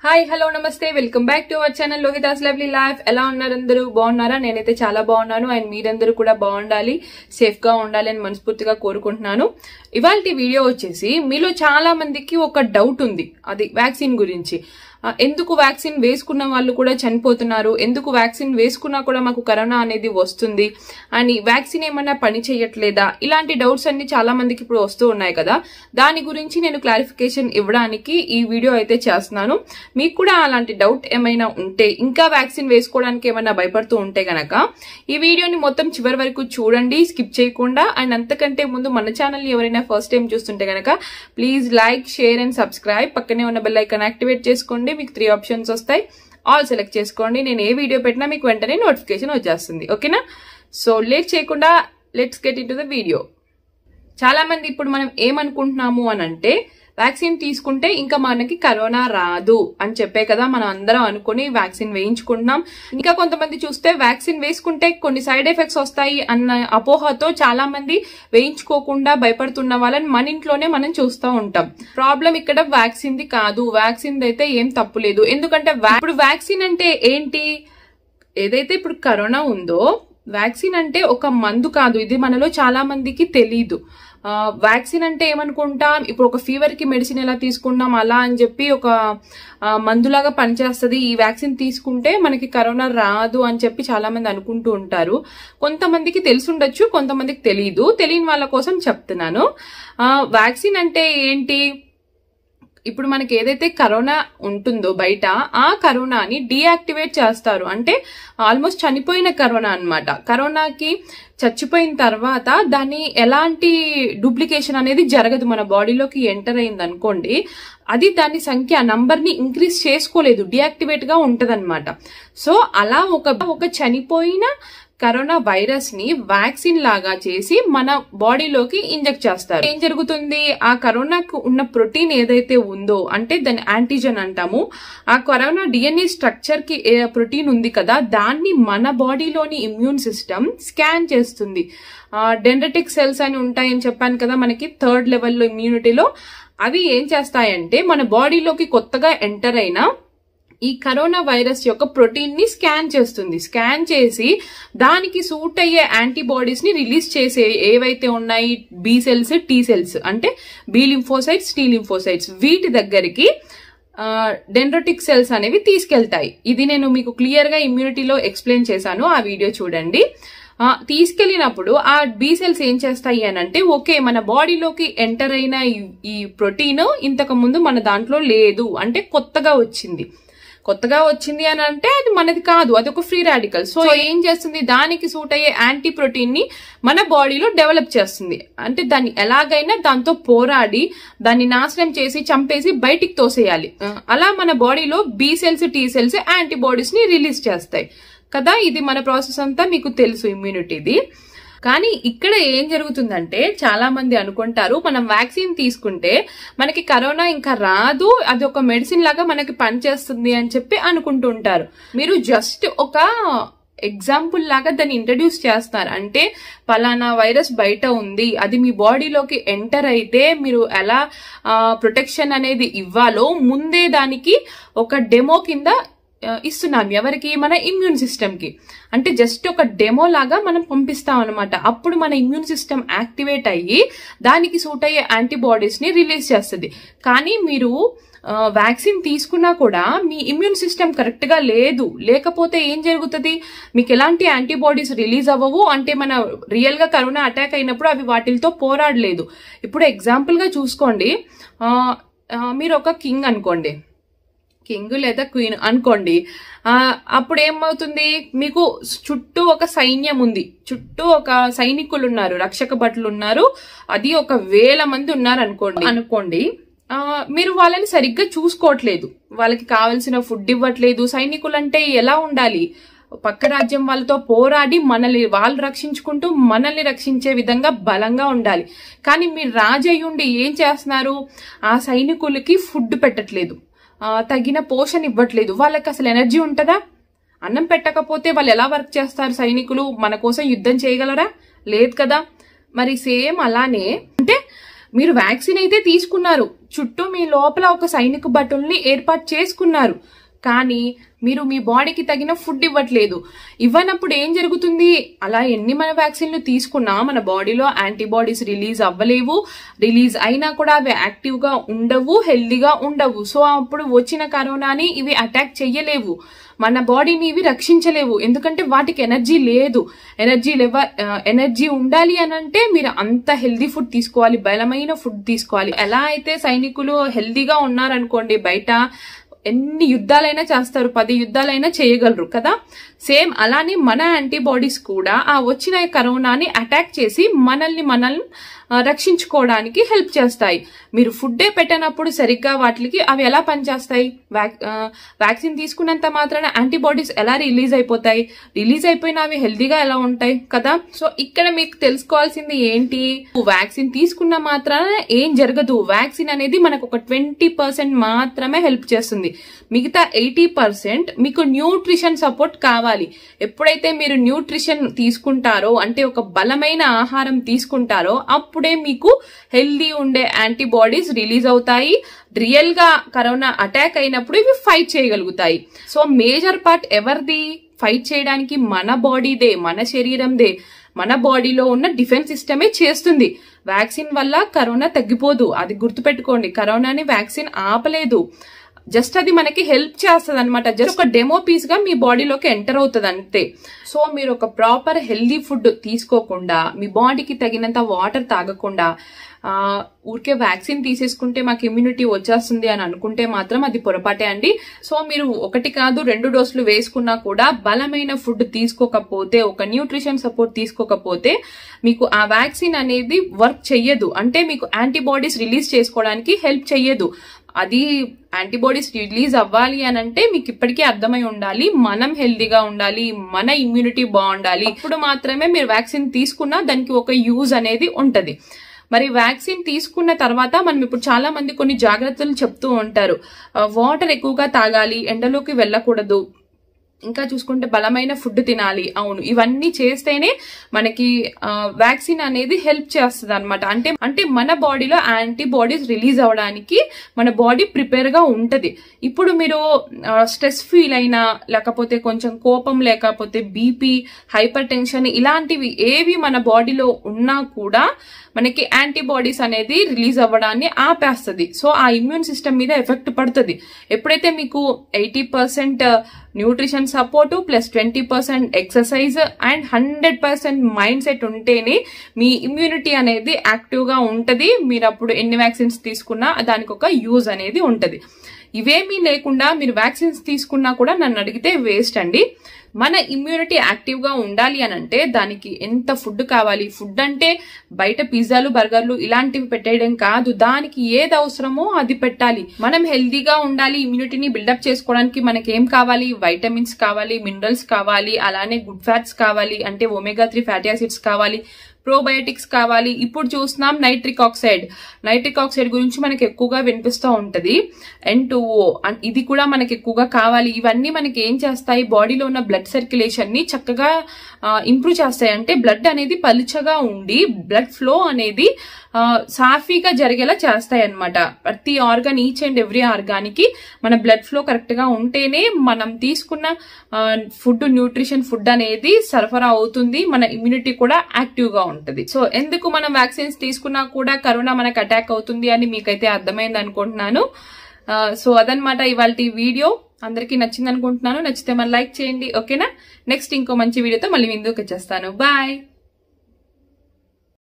hi hello నమస్తే welcome back to our channel Lohithas lovely life ఎలా ఉన్నారు అందరూ బాగున్నారా నేనైతే చాలా బాగున్నాను అండ్ మీరందరూ కూడా బాగుండాలి సేఫ్ గా ఉండాలి అని మనస్ఫూర్తిగా కోరుకుంటున్నాను ఇవాళ వీడియో వచ్చేసి మీలో చాలా మందికి ఒక డౌట్ ఉంది అది వ్యాక్సిన్ గురించి ఆ, ఎందుకు వ్యాక్సిన్ వేసుకున్న వాళ్ళు కూడా చనిపోతున్నారు ఎందుకు వ్యాక్సిన్ వేసుకున్నా కూడా మాకు కరోనా అనేది వస్తుంది అని వ్యాక్సిన్ ఏమైనా పని చేయట్లేదా ఇలాంటి డౌట్స్ అన్ని చాలా మందికి ఇప్పుడు వస్తూ ఉన్నాయి కదా దాని గురించి నేను క్లారిఫికేషన్ ఇవ్వడానికి ఈ వీడియో అయితే చేస్తున్నాను మీకు కూడా అలాంటి డౌట్ ఏమైనా ఉంటే ఇంకా వ్యాక్సిన్ వేసుకోవడానికి ఏమైనా భయపడుతూ ఉంటే గనక ఈ వీడియోని మొత్తం చివరి వరకు చూడండి స్కిప్ చేయకుండా అండ్ అంతకంటే ముందు మన ఛానల్ ని ఎవరైనా ఫస్ట్ టైం చూస్తుంటే గనక please like share and subscribe పక్కనే ఉన్న బెల్ ఐకాన్ యాక్టివేట్ చేసుకోండి మీకు త్రీ ఆప్షన్స్ వస్తాయి ఆల్ సెలెక్ట్ చేసుకోండి నేను ఏ వీడియో పెట్టినా మీకు వెంటనే నోటిఫికేషన్ వచ్చేస్తుంది ఓకేనా సో లేట్ చేయకుండా let's get into the video చాలా మంది ఇప్పుడు మనం ఏమనుకుంటున్నాము అని అంటే వ్యాక్సిన్ తీసుకుంటే ఇంకా మనకి కరోనా రాదు అని చెప్పే కదా మనం అందరం అనుకుని వ్యాక్సిన్ వేయించుకుంటున్నాం ఇంకా కొంతమంది చూస్తే వ్యాక్సిన్ వేసుకుంటే కొన్ని సైడ్ ఎఫెక్ట్స్ వస్తాయి అన్న అపోహతో చాలా మంది వేయించుకోకుండా భయపడుతున్న వాళ్ళని మన ఇంట్లోనే మనం చూస్తూ ఉంటాం ప్రాబ్లం ఇక్కడ వ్యాక్సిన్ ది కాదు వ్యాక్సిన్ అయితే ఏం తప్పు లేదు ఎందుకంటే వ్యా- ఇప్పుడు వ్యాక్సిన్ అంటే ఏంటి ఏదైతే ఇప్పుడు కరోనా ఉందో వ్యాక్సిన్ అంటే ఒక మందు కాదు ఇది మనలో చాలా మందికి తెలీదు ఆ, వ్యాక్సిన్ అంటే ఏమనుకుంటాం ఇప్పుడు ఒక ఫీవర్ కి మెడిసిన్ ఎలా తీసుకుంటాం అలా అని చెప్పి ఒక ఆ, మందులాగా పనిచేస్తుంది ఈ వ్యాక్సిన్ తీసుకుంటే మనకి కరోనా రాదు అని చెప్పి చాలా మంది అనుకుంటూ ఉంటారు కొంతమందికి తెలిసుండొచ్చు కొంతమందికి తెలియదు తెలియని వాళ్ళ కోసం చెప్తున్నాను ఆ, వ్యాక్సిన్ అంటే ఏంటి ఇప్పుడు మనకి ఏదైతే కరోనా ఉంటుందో బయట ఆ కరోనాని డీయాక్టివేట్ చేస్తారు అంటే ఆల్మోస్ట్ చనిపోయిన కరోనా అన్నమాట కరోనాకి చచ్చిపోయిన తర్వాత దాన్ని ఎలాంటి డూప్లికేషన్ అనేది జరగదు మన బాడీలోకి ఎంటర్ అయింది అనుకోండి అది దాని సంఖ్య నంబర్ ని ఇంక్రీజ్ చేసుకోలేదు డియాక్టివేట్ గా ఉంటదన్నమాట సో అలా ఒక ఒక చనిపోయిన కరోనా వైరస్ ని వ్యాక్సిన్ లాగా చేసి మన బాడీలోకి ఇంజెక్ట్ చేస్తారు ఏం జరుగుతుంది ఆ కరోనాకు ఉన్న ప్రోటీన్ ఏదైతే ఉందో అంటే దాని యాంటీజన్ అంటాము ఆ కరోనా డిఎన్ఏ స్ట్రక్చర్ కి ప్రోటీన్ ఉంది కదా దాన్ని మన బాడీలోని ఇమ్యూన్ సిస్టమ్ స్కాన్ చేస్తుంది డెండ్రటిక్ సెల్స్ అని ఉంటాయని చెప్పాను కదా మనకి థర్డ్ లెవెల్లో ఇమ్యూనిటీలో అవి ఏం చేస్తాయంటే మన బాడీలోకి కొత్తగా ఎంటర్ అయిన ఈ కరోనా వైరస్ యొక్క ప్రోటీన్ ని స్కాన్ చేస్తుంది స్కాన్ చేసి దానికి సూట్ అయ్యే యాంటీబాడీస్ ని రిలీజ్ చేసే ఏవైతే ఉన్నాయి బి సెల్స్ టీ సెల్స్ అంటే బి లింఫోసైట్స్ టీ లింఫోసైట్స్ వీటి దగ్గరికి డెండ్రోటిక్ సెల్స్ అనేవి తీసుకెళ్తాయి ఇది నేను మీకు క్లియర్ గా ఇమ్యూనిటీలో ఎక్స్ప్లెయిన్ చేశాను ఆ వీడియో చూడండి ఆ, తీసుకెళ్లినప్పుడు ఆ బి సెల్స్ ఏం చేస్తాయి అని అంటే ఓకే మన బాడీలోకి ఎంటర్ అయిన ఈ- ఈ ప్రోటీన్ ఇంతకు ముందు మన దాంట్లో లేదు అంటే కొత్తగా వచ్చింది కొత్తగా వచ్చింది అని అంటే అది మనది కాదు అది ఒక ఫ్రీ రాడికల్ సో ఏం చేస్తుంది దానికి సూట్ అయ్యే యాంటీ ప్రోటీన్ ని మన బాడీలో డెవలప్ చేస్తుంది అంటే దాన్ని ఎలాగైనా దాంతో పోరాడి దాన్ని నాశనం చేసి చంపేసి బయటికి తోసేయాలి అలా మన బాడీలో B cells T cells antibodies ని రిలీజ్ చేస్తాయి కదా ఇది మన ప్రాసెస్ అంతా మీకు తెలుసు ఇమ్యూనిటీది కానీ ఇక్కడ ఏం జరుగుతుందంటే చాలా మంది అనుకుంటారు మనం వ్యాక్సిన్ తీసుకుంటే మనకి కరోనా ఇంకా రాదు అది ఒక మెడిసిన్ లాగా మనకి పనిచేస్తుంది అని చెప్పి అనుకుంటుంటారు మీరు జస్ట్ ఒక ఎగ్జాంపుల్ లాగా దాన్ని ఇంట్రడ్యూస్ చేస్తారు అంటే పలానా వైరస్ బయట ఉంది అది మీ బాడీలోకి ఎంటర్ అయితే మీరు ఎలా ప్రొటెక్షన్ అనేది ఇవ్వాలో ముందే దానికి ఒక డెమో కింద ఆ, ఇస్తున్నాం ఎవరికి మన ఇమ్యూన్ సిస్టమ్ కి అంటే జస్ట్ ఒక డెమో లాగా మనం పంపిస్తాం అనమాట అప్పుడు మన ఇమ్యూన్ సిస్టమ్ యాక్టివేట్ అయ్యి దానికి సూట్ అయ్యే యాంటీబాడీస్ ని రిలీజ్ చేస్తుంది కానీ మీరు వ్యాక్సిన్ తీసుకున్నా కూడా మీ ఇమ్యూన్ సిస్టమ్ కరెక్ట్ గా లేదు లేకపోతే ఏం జరుగుతుంది మీకు ఎలాంటి యాంటీబాడీస్ రిలీజ్ అవ్వవు అంటే మన రియల్ గా కరోనా అటాక్ అయినప్పుడు అవి వాటితో పోరాడలేదు ఇప్పుడు ఎగ్జాంపుల్ గా చూసుకోండి ఆ, ఆ, మీరు ఒక కింగ్ అనుకోండి కింగ్ లేదా క్వీన్ అనుకోండి ఆ, అప్పుడు ఏమవుతుంది మీకు చుట్టూ ఒక సైన్యం ఉంది చుట్టూ ఒక సైనికులు ఉన్నారు రక్షక భటులు ఉన్నారు అది ఒక వేల మంది ఉన్నారు అనుకోండి అనుకోండి ఆ, మీరు వాళ్ళని సరిగ్గా చూసుకోవట్లేదు వాళ్ళకి కావలసిన ఫుడ్ ఇవ్వట్లేదు సైనికులు అంటే ఎలా ఉండాలి పక్క రాజ్యం వాళ్ళతో పోరాడి మనల్ని వాళ్ళు రక్షించుకుంటూ మనల్ని రక్షించే విధంగా బలంగా ఉండాలి కానీ మీరు రాజయ్యుండి ఏం చేస్తున్నారు ఆ సైనికులకి ఫుడ్ పెట్టట్లేదు ఆ, తగిన పోషణ ఇవ్వట్లేదు వాళ్ళకి అసలు ఎనర్జీ ఉంటుందా అన్నం పెట్టకపోతే వాళ్ళు ఎలా వర్క్ చేస్తారు సైనికులు మన కోసం యుద్ధం చేయగలరా లేదు కదా మరి సేమ్ అలానే అంటే మీరు వ్యాక్సిన్ అయితే తీసుకున్నారు చుట్టూ మీ లోపల ఒక సైనిక భటుల్ని ఏర్పాటు చేసుకున్నారు కానీ మీరు మీ బాడీకి తగిన ఫుడ్ ఇవ్వట్లేదు ఇవ్వనప్పుడు ఏం జరుగుతుంది అలా ఎన్ని మన వ్యాక్సిన్లు తీసుకున్నా మన బాడీలో యాంటీబాడీస్ రిలీజ్ అవ్వలేవు రిలీజ్ అయినా కూడా అవి యాక్టివ్ గా ఉండవు హెల్దీగా ఉండవు సో అప్పుడు వచ్చిన కరోనాని ఇవి అటాక్ చెయ్యలేవు మన బాడీని ఇవి రక్షించలేవు ఎందుకంటే వాటికి ఎనర్జీ లేదు ఎనర్జీ లెవ ఎనర్జీ ఉండాలి అని అంటే మీరు అంత హెల్దీ ఫుడ్ తీసుకోవాలి బలమైన ఫుడ్ తీసుకోవాలి ఎలా అయితే సైనికులు హెల్దీగా ఉన్నారనుకోండి బయట ఎన్ని యుద్ధాలైనా చేస్తారు పది యుద్ధాలైనా చేయగలరు కదా సేమ్ అలానే మన యాంటీబాడీస్ కూడా ఆ వచ్చిన కరోనాని అటాక్ చేసి మనల్ని మనల్ని ఆ, రక్షించుకోవడానికి హెల్ప్ చేస్తాయి మీరు ఫుడ్డే పెట్టనప్పుడు సరిగ్గా వాటికి అవి ఎలా పనిచేస్తాయి వ్యాక్- ఆ, వ్యాక్సిన్ తీసుకున్నంత మాత్రాన యాంటీబాడీస్ ఎలా రిలీజ్ అయిపోతాయి రిలీజ్ అయిపోయినా అవి హెల్దీగా ఎలా ఉంటాయి కదా సో ఇక్కడ మీకు తెలుసుకోవాల్సింది ఏంటి వ్యాక్సిన్ తీసుకున్న మాత్రాన ఏం జరగదు వ్యాక్సిన్ అనేది మనకు ఒక ట్వంటీ పర్సెంట్ మాత్రమే హెల్ప్ చేస్తుంది మిగతా ఎయిటీ పర్సెంట్ మీకు న్యూట్రిషన్ సపోర్ట్ కావాలి ఎప్పుడైతే మీరు న్యూట్రిషన్ తీసుకుంటారో అంటే ఒక బలమైన ఆహారం తీసుకుంటారో అప్పుడే మీకు హెల్దీ ఉండే యాంటీబాడీస్ రిలీజ్ అవుతాయి రియల్ గా కరోనా అటాక్ అయినప్పుడు ఇవి ఫైట్ చేయగలుగుతాయి సో మేజర్ పార్ట్ ఎవరిది ఫైట్ చేయడానికి మన బాడీదే మన శరీరందే మన బాడీలో ఉన్న డిఫెన్స్ సిస్టమే చేస్తుంది వ్యాక్సిన్ వల్ల కరోనా తగ్గిపోదు అది గుర్తుపెట్టుకోండి కరోనాని వ్యాక్సిన్ ఆపలేదు జస్ట్ అది మనకి హెల్ప్ చేస్తుంది అనమాట జస్ట్ ఒక డెమో పీస్ గా మీ బాడీలోకి ఎంటర్ అవుతుంది అంతే సో మీరు ఒక ప్రాపర్ హెల్దీ ఫుడ్ తీసుకోకుండా మీ బాడీకి తగినంత వాటర్ తాగకుండా ఆ, ఊరికే వ్యాక్సిన్ తీసేసుకుంటే మాకు ఇమ్యూనిటీ వచ్చేస్తుంది అని అనుకుంటే మాత్రం అది పొరపాటే అండి సో మీరు ఒకటి కాదు రెండు డోసులు వేసుకున్నా కూడా బలమైన ఫుడ్ తీసుకోకపోతే ఒక న్యూట్రిషన్ సపోర్ట్ తీసుకోకపోతే మీకు ఆ వ్యాక్సిన్ అనేది వర్క్ చెయ్యదు అంటే మీకు యాంటీబాడీస్ రిలీజ్ చేసుకోవడానికి హెల్ప్ చెయ్యదు అది యాంటీబాడీస్ రిలీజ్ అవ్వాలి అని అంటే మీకు ఇప్పటికీ అర్థమై ఉండాలి మనం హెల్దీగా ఉండాలి మన ఇమ్యూనిటీ బాగుండాలి అప్పుడు మాత్రమే మీరు వ్యాక్సిన్ తీసుకున్నా దానికి ఒక యూజ్ అనేది ఉంటది మరి వ్యాక్సిన్ తీసుకున్న తర్వాత మనం ఇప్పుడు చాలా మంది కొన్ని జాగ్రత్తలు చెప్తూ ఉంటారు వాటర్ ఎక్కువగా తాగాలి ఎండలోకి వెళ్ళకూడదు ఇంకా చూసుకుంటే బలమైన ఫుడ్ తినాలి అవును ఇవన్నీ చేస్తేనే మనకి వ్యాక్సిన్ అనేది హెల్ప్ చేస్తుంది అనమాట అంటే అంటే మన బాడీలో యాంటీబాడీస్ రిలీజ్ అవ్వడానికి మన బాడీ ప్రిపేర్ గా ఉంటది ఇప్పుడు మీరు స్ట్రెస్ ఫీల్ అయినా లేకపోతే కొంచెం కోపం లేకపోతే బీపీ హైపర్ టెన్షన్ ఇలాంటివి ఏవి మన బాడీలో ఉన్నా కూడా మనకి యాంటీబాడీస్ అనేది రిలీజ్ అవ్వడాన్ని ఆపేస్తుంది సో ఆ ఇమ్యూన్ సిస్టమ్ మీద ఎఫెక్ట్ పడుతుంది ఎప్పుడైతే మీకు eighty percent nutrition support plus twenty percent exercise and hundred percent mindset ఉంటేనే మీ ఇమ్యూనిటీ అనేది యాక్టివ్ గా ఉంటది మీరు అప్పుడు ఎన్ని వ్యాక్సిన్స్ తీసుకున్నా దానికి ఒక యూజ్ అనేది ఉంటది ఇవేమీ లేకుండా మీరు వ్యాక్సిన్స్ తీసుకున్నా కూడా నన్ను అడిగితే వేస్ట్ అండి మన ఇమ్యూనిటీ యాక్టివ్ గా ఉండాలి అని అంటే దానికి ఎంత ఫుడ్ కావాలి ఫుడ్ అంటే బయట పిజ్జాలు బర్గర్లు ఇలాంటివి పెట్టేయడం కాదు దానికి ఏది అవసరమో అది పెట్టాలి మనం హెల్దీగా ఉండాలి ఇమ్యూనిటీని బిల్డప్ చేసుకోవడానికి మనకి ఏం కావాలి వైటమిన్స్ కావాలి మినరల్స్ కావాలి అలానే గుడ్ ఫ్యాట్స్ కావాలి అంటే ఒమేగా త్రీ ఫ్యాటీ యాసిడ్స్ కావాలి ప్రోబయోటిక్స్ కావాలి ఇప్పుడు చూస్తున్నాం నైట్రిక్ ఆక్సైడ్ నైట్రిక్ ఆక్సైడ్ గురించి మనకి ఎక్కువగా వినిపిస్తూ ఉంటది ఎన్ ఇది కూడా మనకి ఎక్కువగా కావాలి ఇవన్నీ మనకి ఏం చేస్తాయి బాడీలో ఉన్న బ్లడ్ సర్క్యులేషన్ ని చక్కగా ఇంప్రూవ్ చేస్తాయి అంటే బ్లడ్ అనేది పలుచగా ఉండి బ్లడ్ ఫ్లో అనేది ఆ, సాఫీగా జరిగేలా చేస్తాయి అనమాట ప్రతి ఆర్గాన్ ఈచ్ అండ్ ఎవ్రీ ఆర్గానికి మన బ్లడ్ ఫ్లో కరెక్ట్ గా ఉంటేనే మనం తీసుకున్న ఫుడ్ న్యూట్రిషన్ ఫుడ్ అనేది సరఫరా అవుతుంది మన ఇమ్యూనిటీ కూడా యాక్టివ్ గా ఉంటది సో ఎందుకు మనం వ్యాక్సిన్స్ తీసుకున్నా కూడా కరోనా మనకు అటాక్ అవుతుంది అని మీకైతే అర్థమైంది అనుకుంటున్నాను ఆ, సో అదనమాట ఇవాళ వీడియో అందరికీ నచ్చింది అనుకుంటున్నాను నచ్చితే మన లైక్ చేయండి ఓకేనా నెక్స్ట్ ఇంకో మంచి వీడియోతో మళ్ళీ మీ ముందుకు వచ్చేస్తాను బాయ్